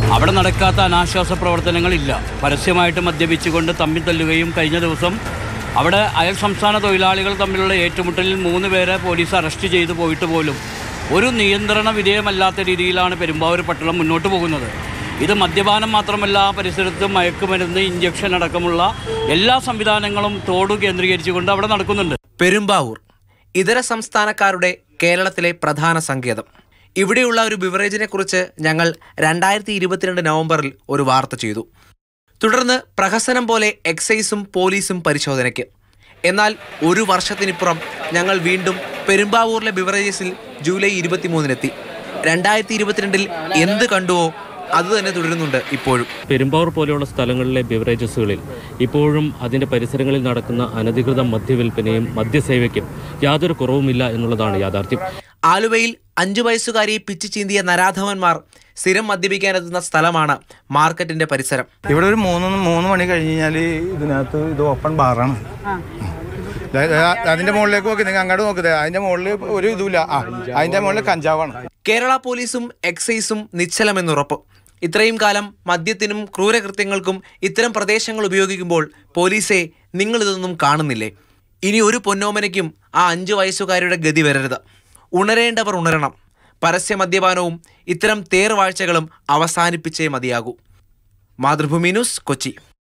അവിടെ നടക്കാത്ത അനാശ്വാസ പ്രവർത്തനങ്ങളില്ല പരസ്യമായിട്ട് മദ്യപിച്ചുകൊണ്ട് തമ്മിൽ തല്ലുകയും കഴിഞ്ഞ ദിവസം അവിടെ അയൽ സംസ്ഥാന തൊഴിലാളികൾ തമ്മിലുള്ള ഏറ്റുമുട്ടലിൽ മൂന്ന് പേരെ പോലീസ് അറസ്റ്റ് ചെയ്തു പോയിട്ട് പോലും ഒരു നിയന്ത്രണ വിധേയമല്ലാത്ത രീതിയിലാണ് പെരുമ്പാവൂർ പട്ടണം മുന്നോട്ട് പോകുന്നത് ഇത് മദ്യപാനം മാത്രമല്ല ആ പരിസരത്ത് മയക്കുമരുന്ന് ഇഞ്ചക്ഷൻ അടക്കമുള്ള എല്ലാ സംവിധാനങ്ങളും തോട് കേന്ദ്രീകരിച്ചുകൊണ്ട് അവിടെ നടക്കുന്നുണ്ട് പെരുമ്പാവൂർ ഇതര സംസ്ഥാനക്കാരുടെ കേരളത്തിലെ പ്രധാന സങ്കേതം ഇവിടെയുള്ള ഒരു ബിവറേജിനെ കുറിച്ച് ഞങ്ങൾ രണ്ടായിരത്തി ഇരുപത്തിരണ്ട് നവംബറിൽ ഒരു വാർത്ത ചെയ്തു തുടർന്ന് പ്രഹസനം പോലെ എക്സൈസും പോലീസും പരിശോധനയ്ക്ക് എന്നാൽ ഒരു വർഷത്തിനിപ്പുറം ഞങ്ങൾ വീണ്ടും പെരുമ്പാവൂരിലെ ബിവറേജസിൽ ജൂലൈ ഇരുപത്തിമൂന്നിനെത്തി രണ്ടായിരത്തി ഇരുപത്തിരണ്ടിൽ എന്ത് കണ്ടുവോ അതുതന്നെ തുടരുന്നുണ്ട് ഇപ്പോഴും പെരുമ്പാവൂർ പോലെയുള്ള സ്ഥലങ്ങളിലെ ബിവറേജസുകളിൽ ഇപ്പോഴും അതിൻ്റെ പരിസരങ്ങളിൽ നടക്കുന്ന അനധികൃത മദ്യവിൽപ്പനയും മദ്യസേവയ്ക്കും യാതൊരു കുറവുമില്ല എന്നുള്ളതാണ് യാഥാർത്ഥ്യം ആലുവയിൽ അഞ്ചു വയസ്സുകാരിയെ പിച്ചു ചീന്തിയ നരാധവന്മാർ സ്ഥിരം മദ്യപിക്കാനെത്തുന്ന സ്ഥലമാണ് മാർക്കറ്റിന്റെ പരിസരം ഇവിടെ ഒരു മൂന്ന് മൂന്ന് മണി കഴിഞ്ഞ് കഴിഞ്ഞാൽ ഇതിനകത്ത് ഇത് ഓപ്പൺ ബാറാണ് ദേ, ദേ, അതിന്റെ മുകളിലേക്ക് നോക്കി നിങ്ങൾ അങ്ങോട്ട് നോക്കുന്നത് അതിന്റെ മുകളിൽ ഒരു ഇതുമില്ല ആ അതിന്റെ മുകളിൽ കഞ്ചാവാണ് കേരള പോലീസും എക്സൈസും നിശ്ചലമെന്നുറപ്പ് ഇത്രയും കാലം മദ്യത്തിനും ക്രൂരകൃത്യങ്ങൾക്കും ഇത്തരം പ്രദേശങ്ങൾ ഉപയോഗിക്കുമ്പോൾ പോലീസെ നിങ്ങളിതൊന്നും കാണുന്നില്ലേ ഇനി ഒരു പൊന്നോമനയ്ക്കും ആ അഞ്ചു വയസ്സുകാരുടെ ഗതി വരരുത് ഉണരേണ്ടവർ ഉണരണം പരസ്യ മദ്യപാനവും ഇത്തരം തേർവാഴ്ചകളും അവസാനിപ്പിച്ചേ മതിയാകൂ മാതൃഭൂമി ന്യൂസ് കൊച്ചി